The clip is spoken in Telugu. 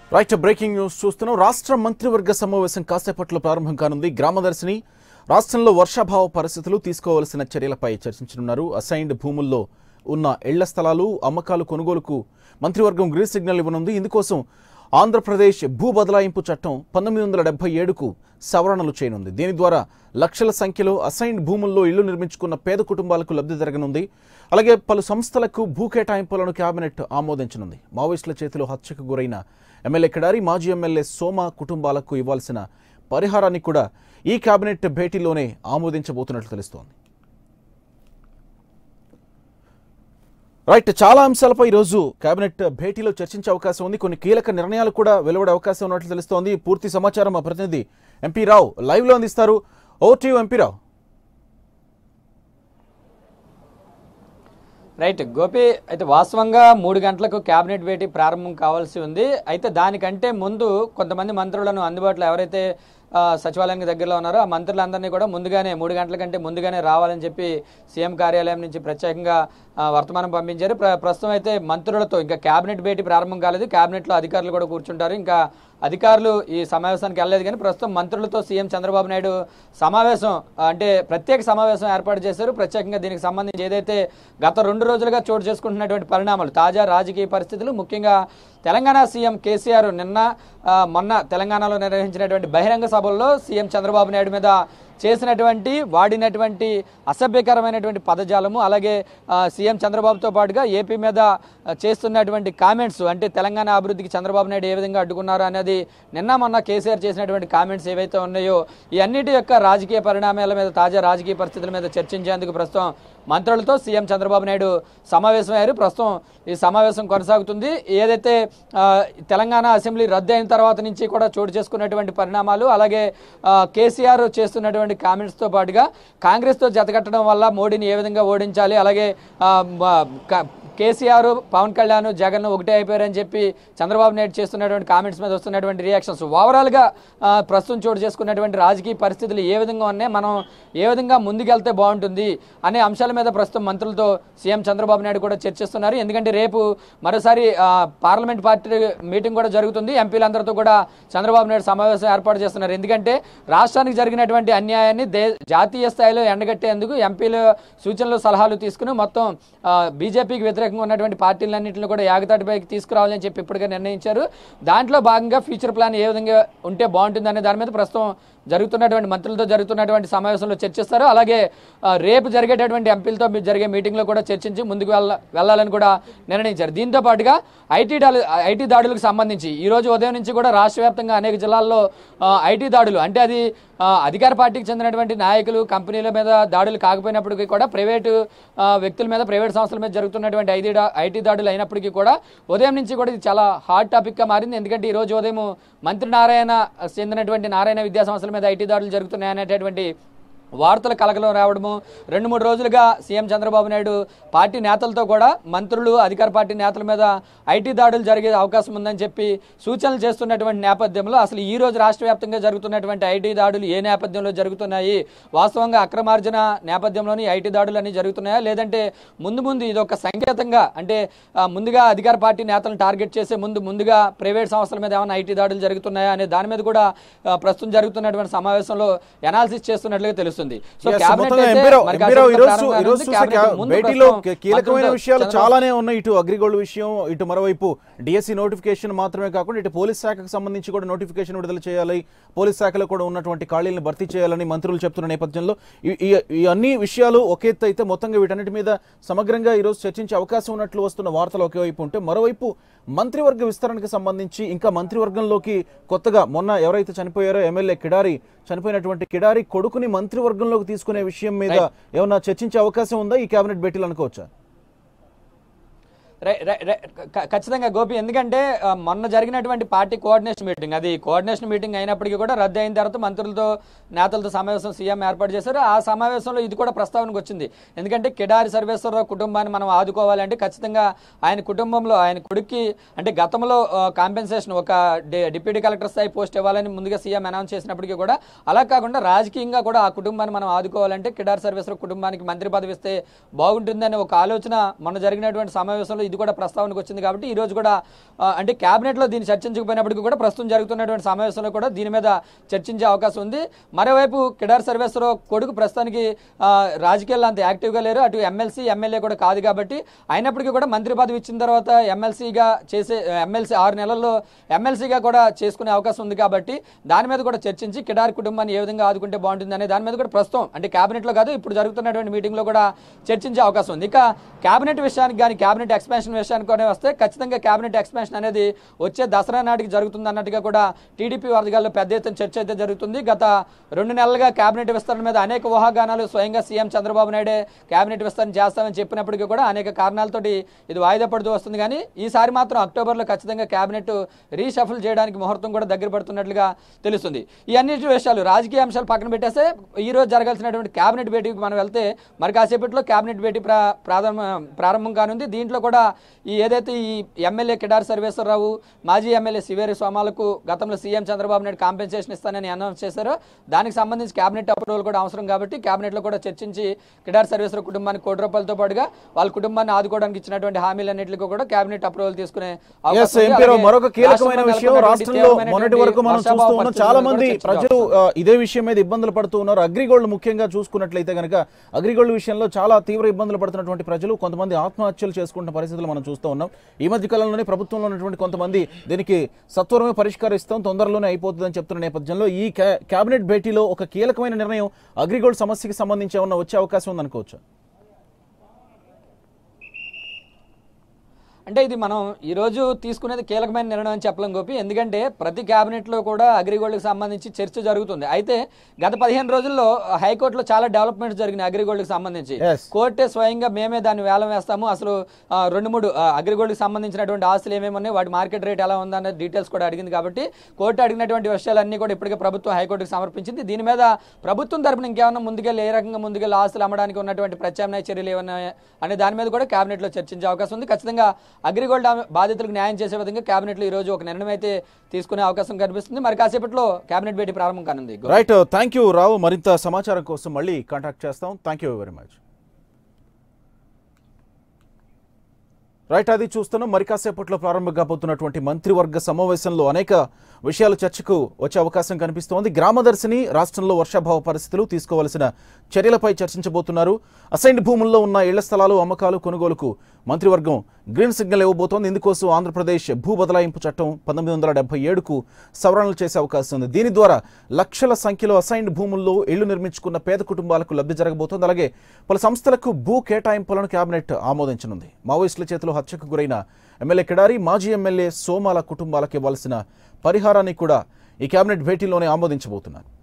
రైట్ బ్రేకింగ్ న్యూస్ చూస్తున్నాం రాష్ట్ర మంత్రివర్గ సమావేశం కాసేపట్లో ప్రారంభం కానుంది గ్రామదర్శిని రాష్ట్రంలో వర్షాభావ పరిస్థితులు తీసుకోవాల్సిన చర్యలపై చర్చించనున్నారు అసైన్డ్ భూముల్లో ఉన్న ఇళ్ల స్థలాలు అమ్మకాలు కొనుగోలుకు మంత్రివర్గం గ్రీన్ సిగ్నల్ ఇవ్వనుంది ఇందుకోసం ఆంధ్రప్రదేశ్ భూ బదలాయింపు చట్టం పంతొమ్మిది వందల డెబ్బై ఏడుకు సవరణలు చేయనుంది దీని ద్వారా లక్షల సంఖ్యలో అసైన్డ్ భూముల్లో ఇళ్లు నిర్మించుకున్న పేద కుటుంబాలకు లబ్ధి జరగనుంది అలాగే పలు సంస్థలకు భూ కేటాయింపులను కేబినెట్ ఆమోదించనుంది మావోయిస్టుల చేతిలో హత్యకు గురైన ఎమ్మెల్యే కిడారి మాజీ ఎమ్మెల్యే సోమ కుటుంబాలకు ఇవ్వాల్సిన పరిహారాన్ని కూడా ఈ కేబినెట్ భేటీలోనే ఆమోదించబోతున్నట్లు తెలుస్తోంది రైట్ చాలా అంశాలపై ఈరోజు కేబినెట్ భేటీలో చర్చించే అవకాశం ఉంది కొన్ని కీలక నిర్ణయాలు కూడా వెలువడే అవకాశం ఉన్నట్లు తెలుస్తోంది పూర్తి సమాచారం మా ప్రతినిధి ఎంపీ రావు లైవ్లో అందిస్తారు ఓ టీయూ ఎంపీ రావు రైట్ గోపి అయితే వాస్తవంగా మూడు గంటలకు కేబినెట్ భేటీ ప్రారంభం కావాల్సి ఉంది అయితే దానికంటే ముందు కొంతమంది మంత్రులను అందుబాటులో ఎవరైతే ఆ, సచివాలయానికి దగ్గరలో ఉన్నారో ఆ మంత్రులందరినీ కూడా ముందుగానే మూడు గంటల కంటే ముందుగానే రావాలని చెప్పి సీఎం కార్యాలయం నుంచి ప్రత్యేకంగా ఆ, వర్తమానం పంపించారు ప్ర- ప్రస్తుతం అయితే మంత్రులతో ఇంకా కేబినెట్ భేటీ ప్రారంభం కాలేదు కేబినెట్లో అధికారులు కూడా కూర్చుంటారు ఇంకా అధికారులు ఈ సమావేశానికి వెళ్ళలేదు కానీ ప్రస్తుతం మంత్రులతో సీఎం చంద్రబాబు నాయుడు సమావేశం ఆ, అంటే ప్రత్యేక సమావేశం ఏర్పాటు చేశారు ప్రత్యేకంగా దీనికి సంబంధించి ఏదైతే గత రెండు రోజులుగా చోటు చేసుకుంటున్నటువంటి పరిణామాలు తాజా రాజకీయ పరిస్థితులు ముఖ్యంగా తెలంగాణ సీఎం కేసీఆర్ నిన్న ఆ, మొన్న తెలంగాణలో నిర్వహించినటువంటి బహిరంగ సభల్లో సీఎం చంద్రబాబు నాయుడు మీద చేసినటువంటి వాడినటువంటి అసభ్యకరమైనటువంటి పదజాలము అలాగే ఆ, సీఎం చంద్రబాబుతో పాటుగా ఏపీ మీద ఆ, చేస్తున్నటువంటి కామెంట్స్ అంటే తెలంగాణ అభివృద్ధికి చంద్రబాబు నాయుడు ఏ విధంగా అడ్డుకున్నారు అనేది నిన్న మొన్న కేసీఆర్ చేసినటువంటి కామెంట్స్ ఏవైతే ఉన్నాయో ఈ అన్నిటి యొక్క రాజకీయ పరిణామాల మీద తాజా రాజకీయ పరిస్థితుల మీద చర్చించేందుకు ప్రస్తుతం మంత్రులతో సీఎం చంద్రబాబు నాయుడు సమావేశమయ్యారు ప్రస్తుతం ఈ సమావేశం కొనసాగుతుంది ఏదైతే ఆ, తెలంగాణ అసెంబ్లీ రద్దు అయిన తర్వాత నుంచి కూడా చోటు చేసుకున్నటువంటి పరిణామాలు అలాగే ఆ, కేసీఆర్ చేస్తున్నటువంటి కామెంట్స్తో పాటుగా కాంగ్రెస్తో జతకట్టడం వల్ల మోడీని ఏ విధంగా ఓడించాలి అలాగే ఆ, మ- క- కేసీఆర్ పవన్ కళ్యాణ్ జగన్ ఒకటే అయిపోయారని చెప్పి చంద్రబాబు నాయుడు చేస్తున్నటువంటి కామెంట్స్ మీద వస్తున్నటువంటి రియాక్షన్స్ ఓవరాల్గా ఆ, ప్రస్తుతం చోటు చేసుకున్నటువంటి రాజకీయ పరిస్థితులు ఏ విధంగా ఉన్నాయి మనం ఏ విధంగా ముందుకెళ్తే బాగుంటుంది అనే అంశాల మీద ప్రస్తుతం మంత్రులతో సీఎం చంద్రబాబు నాయుడు కూడా చర్చిస్తున్నారు ఎందుకంటే రేపు మరోసారి ఆ, పార్లమెంట్ పార్టీ మీటింగ్ కూడా జరుగుతుంది ఎంపీలందరితో కూడా చంద్రబాబు నాయుడు సమావేశం ఏర్పాటు చేస్తున్నారు ఎందుకంటే రాష్ట్రానికి జరిగినటువంటి అన్యాయాన్ని దే జాతీయ స్థాయిలో ఎండగట్టేందుకు ఎంపీల సూచనలు సలహాలు తీసుకుని మొత్తం ఆ, బీజేపీకి వ్యతిరేకంగా ఉన్నటువంటి పార్టీలన్నింటిని కూడా యాగతాటిపైకి తీసుకురావాలని చెప్పి ఇప్పటికే నిర్ణయించారు దాంట్లో భాగంగా ఫ్యూచర్ ప్లాన్ ఏ విధంగా ఉంటే బాగుంటుంది అనే దాని మీద ప్రస్తుతం జరుగుతున్నటువంటి మంత్రులతో జరుగుతున్నటువంటి సమావేశంలో చర్చిస్తారు అలాగే ఆ, రేపు జరిగేటటువంటి ఎంపీలతో మీ- జరిగే మీటింగ్లో కూడా చర్చించి ముందుకు వెళ్ళ వెళ్ళాలని కూడా నిర్ణయించారు దీంతో పాటుగా ఐటీ డాలు ఐటీ దాడులకు సంబంధించి ఈ రోజు ఉదయం నుంచి కూడా రాష్ట్ర వ్యాప్తంగా అనేక జిల్లాల్లో ఆ, ఐటీ దాడులు అంటే అది ఆ, అధికార పార్టీకి చెందినటువంటి నాయకులు కంపెనీల మీద దాడులు కాకపోయినప్పటికీ కూడా ప్రైవేటు ఆ, వ్యక్తుల మీద ప్రైవేట్ సంస్థల మీద జరుగుతున్నటువంటి ఐటీ దా ఐటీ దాడులు అయినప్పటికీ కూడా ఉదయం నుంచి కూడా ఇది చాలా హాట్ టాపిక్గా మారింది ఎందుకంటే ఈ రోజు ఉదయం మంత్రి నారాయణ చెందినటువంటి నారాయణ విద్యా సంస్థల మీద ఐటీ దాడులు జరుగుతున్నాయి అనేటటువంటి వార్తలు కలకలం రావడము రెండు మూడు రోజులుగా సీఎం చంద్రబాబు నాయుడు పార్టీ నేతలతో కూడా మంత్రులు అధికార పార్టీ నేతల మీద ఐటీ దాడులు జరిగే అవకాశం ఉందని చెప్పి సూచనలు చేస్తున్నటువంటి నేపథ్యంలో అసలు ఈ రోజు రాష్ట్ర వ్యాప్తంగా జరుగుతున్నటువంటి ఐటీ దాడులు ఏ నేపథ్యంలో జరుగుతున్నాయి వాస్తవంగా అక్రమార్జన నేపథ్యంలోని ఐటీ దాడులు అన్ని జరుగుతున్నాయా లేదంటే ముందు ముందు ఇది ఒక సంకేతంగా అంటే ఆ, ముందుగా అధికార పార్టీ నేతలను టార్గెట్ చేసే ముందు ముందుగా ప్రైవేట్ సంస్థల మీద ఏమైనా ఐటీ దాడులు జరుగుతున్నాయా అనే దాని మీద కూడా ఆ, ప్రస్తుతం జరుగుతున్నటువంటి సమావేశంలో ఎనాలిసిస్ చేస్తున్నట్లుగా తెలుస్తుంది సో Yes, cabinet మొత్తంగా అయితే ఎంపీరావు- మరి ఎంపీరావు కాసేపట్లో ఈరోజు ప్రారంభం ఈరోజు కానుంది. చూసే cabinet క్యా- ముందు భేటీలో ప్రస్తుతం కీ- కీలకమైన మంత్రులతో విషయాలు చంద్రబాబు చాలానే ఉన్నాయి ఇటు అగ్రిగోల్డ్ విషయం ఇటు మరోవైపు డిఎస్సి నోటిఫికేషన్ మాత్రమే కాకుండా ఇటు పోలీస్ శాఖకు సంబంధించి కూడా నోటిఫికేషన్ విడుదల చేయాలి పోలీస్ శాఖలో కూడా ఉన్నటువంటి ఖాళీలను భర్తీ చేయాలని మంత్రులు చెప్తున్న నేపథ్యంలో ఈ- ఈ- ఈ అన్ని విషయాలు ఒక ఎత్తు అయితే మొత్తంగా వీటన్నిటి మీద సమగ్రంగా ఈరోజు చర్చించే అవకాశం ఉన్నట్లు వస్తున్న వార్తలు ఒకవైపు ఉంటే మరోవైపు మంత్రివర్గ విస్తరణకు సంబంధించి ఇంకా మంత్రివర్గంలోకి కొత్తగా మొన్న ఎవరైతే చనిపోయారో ఎమ్మెల్యే కిడారి చనిపోయినటువంటి కిడారి కొడుకుని మంత్రివర్గంలోకి తీసుకునే విషయం మీద ఏమన్నా చర్చించే అవకాశం ఉందా ఈ కేబినెట్ భేటీలు అనుకోవచ్చా రై- రై- రై- క- ఖచ్చితంగా గోపి ఎందుకంటే ఆ, మొన్న జరిగినటువంటి పార్టీ కోఆర్డినేషన్ మీటింగ్ అది కోఆర్డినేషన్ మీటింగ్ అయినప్పటికీ కూడా రద్దు అయిన తర్వాత మంత్రులతో నేతలతో సమావేశం సీఎం ఏర్పాటు చేశారు ఆ సమావేశంలో ఇది కూడా ప్రస్తావనకు వచ్చింది ఎందుకంటే కిడారి సర్వేశ్వరరావు కుటుంబాన్ని మనం ఆదుకోవాలంటే ఖచ్చితంగా ఆయన కుటుంబంలో ఆయన కొడుక్కి అంటే గతంలో కాంపెన్సేషన్ ఒక డి- డిప్యూటీ కలెక్టర్ స్థాయి పోస్ట్ ఇవ్వాలని ముందుగా సీఎం అనౌన్స్ చేసినప్పటికీ కూడా అలా కాకుండా రాజకీయంగా కూడా ఆ కుటుంబాన్ని మనం ఆదుకోవాలంటే కిడారి సర్వేశ్వర కుటుంబానికి మంత్రి పదవి ఇస్తే బాగుంటుందనే ఒక ఆలోచన మొన్న జరిగినటువంటి సమావేశంలో ఇది కూడా ప్రస్తావనకు వచ్చింది కాబట్టి ఈ రోజు కూడా ఆ, అంటే cabinet లో దీన్ని చర్చించకపోయినప్పటికీ కూడా ప్రస్తుతం జరుగుతున్నటువంటి సమావేశంలో కూడా దీని మీద చర్చించే అవకాశం ఉంది మరోవైపు కిడార్ సర్వేశ్వరరావు కొడుకు ప్రస్తుతానికి ఆ, రాజకీయాల్లో అంత యాక్టివ్గా లేరు అటు ఎమ్మెల్సీ ఎమ్మెల్యే కూడా కాదు కాబట్టి అయినప్పటికీ కూడా మంత్రి పదవి ఇచ్చిన తర్వాత ఎమ్మెల్సీగా చేసే ఎమ్మెల్సీ ఆరు నెలల్లో ఎమ్మెల్సీగా కూడా చేసుకునే అవకాశం ఉంది కాబట్టి దాని మీద కూడా చర్చించి కిడార్ కుటుంబాన్ని ఏ విధంగా ఆదుకుంటే బాగుంటుంది అనే దాని మీద కూడా ప్రస్తుతం అంటే cabinet లో కాదు ఇప్పుడు జరుగుతున్నటువంటి మీటింగ్ లో కూడా చర్చించే అవకాశం ఉంది ఇక కేబినెట్ విషయానికి కానీ కేబినెట్ ఎక్స్పాన్షన్ విషయానికి కానీ వస్తే ఖచ్చితంగా కేబినెట్ ఎక్స్పాన్షన్ అనేది వచ్చే దసరా నాటికి జరుగుతుంది అన్నట్టుగా కూడా టీడీపీ వర్గాల్లో పెద్ద ఎత్తున చర్చ అయితే జరుగుతుంది గత రెండు నెలలుగా కేబినెట్ విస్తరణ మీద అనేక ఊహాగానాలు స్వయంగా సీఎం చంద్రబాబు నాయుడే కేబినెట్ విస్తరణ చేస్తామని చెప్పినప్పటికీ కూడా అనేక కారణాలతోటి ఇది వాయిదా పడుతూ వస్తుంది కానీ ఈసారి మాత్రం అక్టోబర్లో ఖచ్చితంగా కేబినెట్ రీషఫుల్ చేయడానికి ముహూర్తం కూడా దగ్గర పడుతున్నట్లుగా తెలుస్తుంది ఈ అన్నిటి విషయాలు రాజకీయ అంశాలు పక్కన పెట్టేస్తే ఈ రోజు జరగాల్సినటువంటి కేబినెట్ భేటీకి మనం వెళ్తే మరి కాసేపట్లో కేబినెట్ భేటీ ప్రా ప్రారంభ ప్రారంభం కానుంది దీంట్లో కూడా ఈ ఏదైతే ఈ ఎమ్మెల్యే కిడార్ సర్వేశ్వరరావు మాజీ ఎమ్మెల్యే శివేరి సోమాలకు గతంలో సీఎం చంద్రబాబు నాయుడు కాంపెన్సేషన్ ఇస్తానని అనౌన్స్ చేశారో దానికి సంబంధించి కేబినెట్ అప్రూవల్ కూడా అవసరం కాబట్టి కేబినెట్లో కూడా చర్చించి కిడార్ సర్వేశ్వర కుటుంబానికి కోటి రూపాయలతో పాటుగా వాళ్ళ కుటుంబాన్ని ఆదుకోవడానికి ఇచ్చినటువంటి హామీలన్నింటికి కూడా కేబినెట్ అప్రూవల్ తీసుకునే అవకాశం ఎస్ ఉంది. ఎంపీరావు అలాగే మరొక కీలకమైన రాష్ట్రంలో విషయం నెలకొన్నటువంటి రాష్ట్రంలో తీవ్రమైనటువంటి మొన్నటి వరకు మనం వర్షాభావ చూస్తూ ఉన్నాం పరిస్థితుల చాలా మీద మంది కూడా చర్చ ప్రజలు ఆ, ఇదే విషయం మీద ఇబ్బందులు పడుతూ ఉన్నారు అగ్రిగోల్డ్ ముఖ్యంగా చూసుకున్నట్లయితే కనుక అగ్రిగోల్డ్ విషయంలో చాలా తీవ్ర ఇబ్బందులు పడుతున్నటువంటి ప్రజలు కొంతమంది ఆత్మహత్యలు చేసుకుంటున్న పరిస్థితులు మనం చూస్తూ ఉన్నాం ఈ మధ్య కాలంలోనే ప్రభుత్వంలో ఉన్నటువంటి కొంతమంది దీనికి సత్వరమే పరిష్కరిస్తాం తొందరలోనే అయిపోతుందని చెప్తున్న నేపథ్యంలో ఈ కా- కేబినెట్ భేటీలో ఒక కీలకమైన నిర్ణయం అగ్రిగోల్డ్ సమస్యకి సంబంధించి ఏమన్నా వచ్చే అవకాశం ఉందనుకోవచ్చు అంటే ఇది మనం ఈ రోజు తీసుకునేది కీలకమైన నిర్ణయం అని చెప్పలేం గోపి ఎందుకంటే ప్రతి కేబినెట్ లో కూడా అగ్రిగోల్డ్కి సంబంధించి చర్చ జరుగుతుంది అయితే గత పదిహేను రోజుల్లో హైకోర్టులో చాలా డెవలప్మెంట్స్ జరిగినాయి అగ్రిగోల్డ్కి సంబంధించి Yes. కోర్టే స్వయంగా మేమే దాన్ని వేలం వేస్తాము అసలు ఆ, రెండు మూడు ఆ, అగ్రిగోల్డ్కి సంబంధించినటువంటి ఆస్తులు ఏమేమి ఉన్నాయి వాటి మార్కెట్ రేట్ ఎలా ఉందనే డీటెయిల్స్ కూడా అడిగింది కాబట్టి కోర్టు అడిగినటువంటి విషయాలన్నీ కూడా ఇప్పటికే ప్రభుత్వం హైకోర్టుకి సమర్పించింది దీని మీద ప్రభుత్వం తరపున ఇంకేమన్నా ముందుకెళ్ళి ఏ రకంగా ముందుకెళ్ళి ఆస్తులు అమ్మడానికి ఉన్నటువంటి ప్రత్యామ్నాయ చర్యలు ఏమన్నా అనే దాని మీద కూడా కేబినెట్ లో చర్చించే అవకాశం ఉంది ఖచ్చితంగా అగ్రిగోల్డ్ ఆమె బాధితులకు న్యాయం చేసే విధంగా కేబినెట్ లో ఈ రోజు ఒక నిర్ణయం అయితే తీసుకునే అవకాశం కనిపిస్తుంది మరి కాసేపట్లో కేబినెట్ భేటీ ప్రారంభం కానుంది రైట్ థ్యాంక్ యూ రావు మరింత సమాచారం కోసం మళ్ళీ కాంటాక్ట్ చేస్తాం thank you very much right అది చూస్తున్నాం మరి కాసేపట్లో ప్రారంభం కాబోతున్నటువంటి మంత్రివర్గ సమావేశంలో అనేక విషయాలు చర్చకు వచ్చే అవకాశం కనిపిస్తోంది గ్రామదర్శిని రాష్ట్రంలో వర్షాభావ పరిస్థితులు తీసుకోవాల్సిన చర్యలపై చర్చించబోతున్నారు అసైన్డ్ భూముల్లో ఉన్న ఇళ్ల స్థలాలు అమ్మకాలు కొనుగోలుకు మంత్రివర్గం గ్రీన్ సిగ్నల్ ఇవ్వబోతోంది ఇందుకోసం ఆంధ్రప్రదేశ్ భూ బదలాయింపు చట్టం పంతొమ్మిది వందల డెబ్బై ఏడుకు సవరణలు చేసే అవకాశం ఉంది దీని ద్వారా లక్షల సంఖ్యలో అసైన్డ్ భూముల్లో ఇళ్లు నిర్మించుకున్న పేద కుటుంబాలకు లబ్ధి జరగబోతోంది అలాగే పలు సంస్థలకు భూ కేటాయింపులను కేబినెట్ ఆమోదించనుంది మావోయిస్టుల చేతిలో హత్యకు గురైన ఎమ్మెల్యే కిడారి మాజీ ఎమ్మెల్యే సోమాల కుటుంబాలకు ఇవ్వాల్సిన పరిహారాన్ని కూడా ఈ కేబినెట్ భేటీలోనే ఆమోదించబోతున్నారు